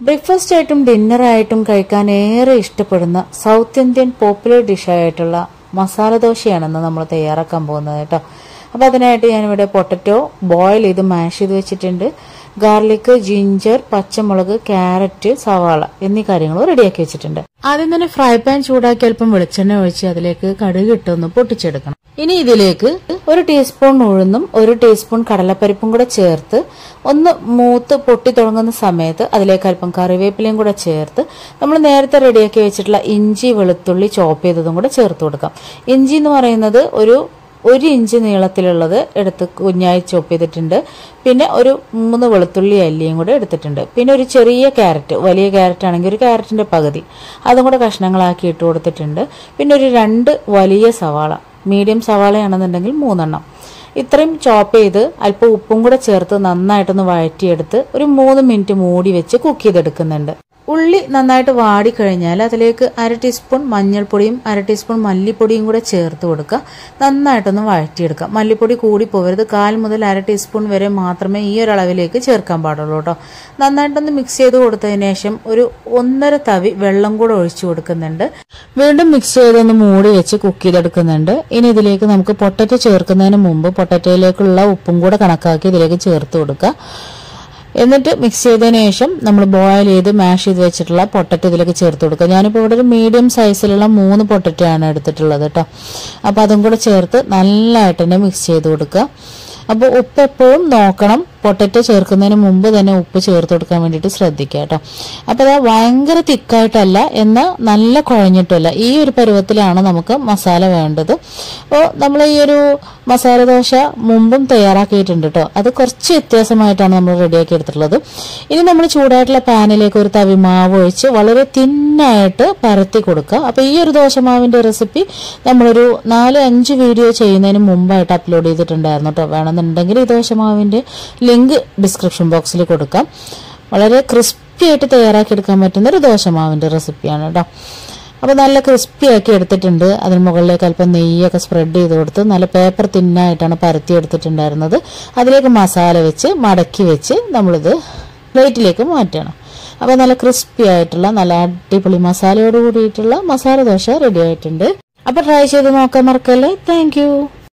breakfast ആയിട്ടും ഡിന്നറായിട്ടും കഴിക്കാൻ ഏറെ ഇഷ്ടപ്പെടുന്ന സൗത്ത് ഇന്ത്യൻ പോപ്പുലർ ഡിഷായിട്ടുള്ള മസാല ദോശയാണെന്ന് നമ്മൾ തയ്യാറാക്കാൻ പോകുന്നത് കേട്ടോ അപ്പോൾ അതിനായിട്ട് ഞാനിവിടെ പൊട്ടറ്റോ ബോയിൽ ചെയ്ത് മാഷ് ചെയ്ത് വെച്ചിട്ടുണ്ട് ഗാർലിക് ജിഞ്ചർ പച്ചമുളക് ക്യാരറ്റ് സവാള എന്നീ കാര്യങ്ങൾ റെഡിയാക്കി വെച്ചിട്ടുണ്ട് ആദ്യം തന്നെ ഫ്രൈ പാൻ ചൂടാക്കി അല്പം വെളിച്ചെണ്ണ ഒഴിച്ച് അതിലേക്ക് കടുക് ഇട്ടൊന്ന് പൊട്ടിച്ചെടുക്കണം ഇനി ഇതിലേക്ക് ഒരു ടീസ്പൂൺ ഉഴുന്നും ഒരു ടീസ്പൂൺ കടലപ്പരിപ്പും കൂടെ ചേർത്ത് ഒന്ന് മൂത്ത് പൊട്ടി തുടങ്ങുന്ന സമയത്ത് അതിലേക്ക് അല്പം കറിവേപ്പിലയും കൂടെ ചേർത്ത് നമ്മൾ നേരത്തെ റെഡിയാക്കി വെച്ചിട്ടുള്ള ഇഞ്ചി വെളുത്തുള്ളി ചോപ്പ് ചെയ്തതും കൂടെ ചേർത്ത് കൊടുക്കാം ഇഞ്ചി എന്ന് പറയുന്നത് ഒരു ഒരു ഇഞ്ച് നീളത്തിലുള്ളത് എടുത്ത് കുഞ്ഞായി ചോപ്പ് ചെയ്തിട്ടുണ്ട് പിന്നെ ഒരു മൂന്ന് വെളുത്തുള്ളി അല്ലിയും കൂടെ എടുത്തിട്ടുണ്ട് പിന്നെ ഒരു ചെറിയ ക്യാരറ്റ് വലിയ ക്യാരറ്റ് ആണെങ്കിൽ ഒരു ക്യാരറ്റിന്റെ പകുതി അതും കൂടെ കഷ്ണങ്ങളാക്കി ഇട്ട് കൊടുത്തിട്ടുണ്ട് പിന്നെ ഒരു രണ്ട് വലിയ സവാള മീഡിയം സവാളയാണെന്നുണ്ടെങ്കിൽ മൂന്നെണ്ണം ഇത്രയും ചോപ്പ് ചെയ്ത് അല്പം ഉപ്പും കൂടെ ചേർത്ത് നന്നായിട്ടൊന്ന് വഴറ്റിയെടുത്ത് ഒരു മൂന്ന് മിനിറ്റ് മൂടി വെച്ച് കുക്ക് ചെയ്തെടുക്കുന്നുണ്ട് ഉള്ളി നന്നായിട്ട് വാടിക്കഴിഞ്ഞാൽ അതിലേക്ക് അര ടീസ്പൂൺ മഞ്ഞൾപ്പൊടിയും അര ടീസ്പൂൺ മല്ലിപ്പൊടിയും കൂടെ ചേർത്ത് കൊടുക്കുക നന്നായിട്ടൊന്ന് വഴറ്റിയെടുക്കുക മല്ലിപ്പൊടി കൂടി പോകരുത് കാൽ മുതൽ അര ടീസ്പൂൺ വരെ മാത്രമേ ഈ ഒരു അളവിലേക്ക് ചേർക്കാൻ പാടുള്ളൂ കേട്ടോ നന്നായിട്ടൊന്ന് മിക്സ് ചെയ്ത് കൊടുത്തതിന് ശേഷം ഒരു ഒന്നര തവി വെള്ളം കൂടെ ഒഴിച്ചു കൊടുക്കുന്നുണ്ട് വീണ്ടും മിക്സ് ചെയ്തൊന്ന് മൂടി വെച്ച് കുക്ക് ചെയ്തെടുക്കുന്നുണ്ട് ഇനി ഇതിലേക്ക് നമുക്ക് പൊട്ടറ്റോ ചേർക്കുന്നതിന് മുമ്പ് പൊട്ടറ്റോയിലേക്കുള്ള ഉപ്പും കൂടെ കണക്കാക്കി ഇതിലേക്ക് ചേർത്ത് കൊടുക്കുക എന്നിട്ട് മിക്സ് ചെയ്തതിന് ശേഷം നമ്മൾ ബോയിൽ ചെയ്ത് മാഷ് ചെയ്ത് വെച്ചിട്ടുള്ള പൊട്ടറ്റോ ഇതിലേക്ക് ചേർത്ത് കൊടുക്കുക ഞാനിപ്പോൾ ഇവിടെ ഒരു മീഡിയം സൈസിലുള്ള മൂന്ന് പൊട്ടറ്റോ ആണ് എടുത്തിട്ടുള്ളത് കേട്ടോ അപ്പോൾ അതും കൂടെ ചേർത്ത് നല്ലതായിട്ട് തന്നെ മിക്സ് ചെയ്ത് കൊടുക്കുക അപ്പോൾ ഉപ്പ് എപ്പോഴും നോക്കണം പൊട്ടറ്റോ ചേർക്കുന്നതിന് മുമ്പ് തന്നെ ഉപ്പ് ചേർത്ത് കൊടുക്കാൻ വേണ്ടിയിട്ട് ശ്രദ്ധിക്കുക കേട്ടോ അപ്പോൾ അത് ഭയങ്കര തിക്കായിട്ടല്ല എന്നാൽ നല്ല കുഴഞ്ഞിട്ടല്ല ഈ ഒരു പരുവത്തിലാണ് നമുക്ക് മസാല വേണ്ടത് അപ്പോൾ നമ്മൾ ഈ ഒരു മസാല ദോശ മുമ്പും തയ്യാറാക്കിയിട്ടുണ്ട് കേട്ടോ അത് കുറച്ച് വ്യത്യാസമായിട്ടാണ് നമ്മൾ റെഡിയാക്കി എടുത്തിട്ടുള്ളത് ഇനി നമ്മൾ ചൂടായിട്ടുള്ള പാനിലേക്ക് ഒരു തവി മാവ് ഒഴിച്ച് വളരെ തിന്നായിട്ട് പരത്തി കൊടുക്കുക അപ്പോൾ ഈ ഒരു ദോശമാവിൻ്റെ റെസിപ്പി നമ്മളൊരു നാല് അഞ്ച് വീഡിയോ ചെയ്യുന്നതിന് മുമ്പായിട്ട് അപ്ലോഡ് ചെയ്തിട്ടുണ്ടായിരുന്നു കേട്ടോ വേണമെന്നുണ്ടെങ്കിൽ ഈ ദോശമാവിൻ്റെ ലിങ്ക് ഡിസ്ക്രിപ്ഷൻ ബോക്സിൽ കൊടുക്കാം വളരെ ക്രിസ്പി ആയിട്ട് തയ്യാറാക്കിയെടുക്കാൻ പറ്റുന്ന ഒരു ദോശമാവിൻ്റെ റെസിപ്പിയാണ് കേട്ടോ അപ്പോൾ നല്ല ക്രിസ്പി ആക്കി എടുത്തിട്ടുണ്ട് അതിന് മുകളിലേക്ക് അല്പം നെയ്യൊക്കെ സ്പ്രെഡ് ചെയ്ത് കൊടുത്ത് നല്ല പേപ്പർ തിന്നായിട്ടാണ് പരത്തി എടുത്തിട്ടുണ്ടായിരുന്നത് അതിലേക്ക് മസാല വെച്ച് മടക്കി വെച്ച് നമ്മളിത് പ്ലേറ്റിലേക്ക് മാറ്റണം അപ്പോൾ നല്ല ക്രിസ്പി ആയിട്ടുള്ള നല്ല അടിപൊളി മസാലയോട് കൂടിയിട്ടുള്ള മസാല ദോശ റെഡി ആയിട്ടുണ്ട് അപ്പോൾ ട്രൈ ചെയ്ത് നോക്കാൻ മറക്കല്ലേ താങ്ക്